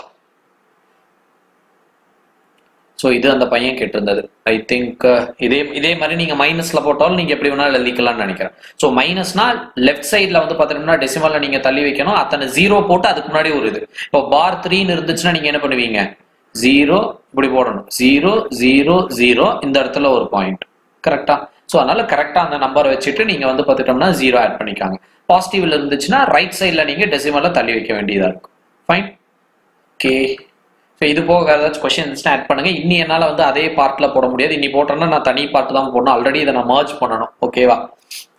ஸோ இது அந்த பையன் கேட்டிருந்தது ஐ திங்க் இதே இதே மாதிரி நீங்க மைனஸ்ல போட்டாலும் நீங்க எப்படி வேணாலும் எழுதிக்கலாம்னு நினைக்கிறேன் ஸோ மைனஸ்னா லெஃப்ட் சைட்ல வந்து பார்த்தீங்கன்னா டெசிமல்ல நீங்க தள்ளி வைக்கணும் அத்தனை ஜீரோ போட்டு அதுக்கு முன்னாடி ஒரு இது இப்போ பார் த்ரீன்னு இருந்துச்சுன்னா நீங்க என்ன பண்ணுவீங்க ஜீரோ இப்படி போடணும் ஜீரோ ஜீரோ ஜீரோ இந்த இடத்துல ஒரு பாயிண்ட் கரெக்டா ஸோ அதனால கரெக்டா அந்த நம்பர் வச்சுட்டு நீங்க வந்து பார்த்துட்டோம்னா ஜீரோ ஆட் பண்ணிக்காங்க பாசிட்டிவ்ல இருந்துச்சுன்னா ரைட் சைட்ல நீங்க டெசிமல்ல தள்ளி வைக்க வேண்டியதா இருக்கும் ஃபைன் ஓகே ஸோ இது போக வேறு ஏதாச்சும் கொஸ்டின்ஸ் ஆட் பண்ணுங்க இன்னி என்னால் வந்து அதே பார்ட்டில் போட முடியாது இன்னி போட்டோன்னா நான் தனி பார்ட் தான் போடணும் ஆல்ரெடி இதை நான் மர்ஜ் பண்ணணும் ஓகேவா